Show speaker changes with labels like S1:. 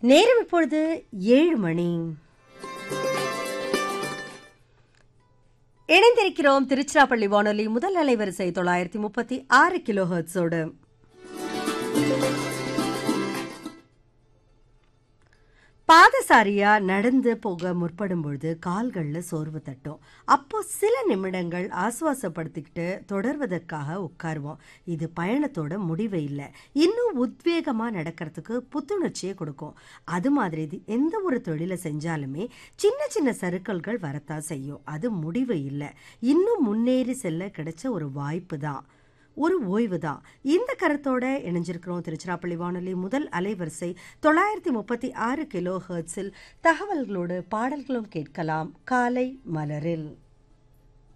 S1: நேரம் இப்பொழுது ஏழு மணி இணைந்திருக்கிறோம் திருச்சிராப்பள்ளி வானொலி முதல் அலைவரிசை தொள்ளாயிரத்தி முப்பத்தி ஆறு கிலோ ஹெர்ட்ஸோடு பாதசாரியா நடந்து போக முற்படும் பொழுது கால்கள்ல சோர்வு தட்டும் அப்போ சில நிமிடங்கள் ஆசுவாசப்படுத்திக்கிட்டு தொடர்வதற்காக உட்காருவோம் இது பயணத்தோட முடிவு இல்லை இன்னும் உத்வேகமா நடக்கிறதுக்கு புத்துணர்ச்சியை கொடுக்கும் அது மாதிரி இது எந்த ஒரு தொழிலை செஞ்சாலுமே சின்ன சின்ன சறுக்கல்கள் வரத்தான் செய்யும் அது முடிவு இல்லை இன்னும் முன்னேறி செல்ல கிடைச்ச ஒரு வாய்ப்பு தான் ஒரு ஓய்வு தான் இந்த கருத்தோட இணைஞ்சிருக்கிறோம் திருச்சிராப்பள்ளி வானொலி முதல் அலைவரிசை தொள்ளாயிரத்தி முப்பத்தி ஆறு கிலோ ஹெர்ட்ஸில் தகவல்களோடு பாடல்களும் கேட்கலாம் காலை மலரில்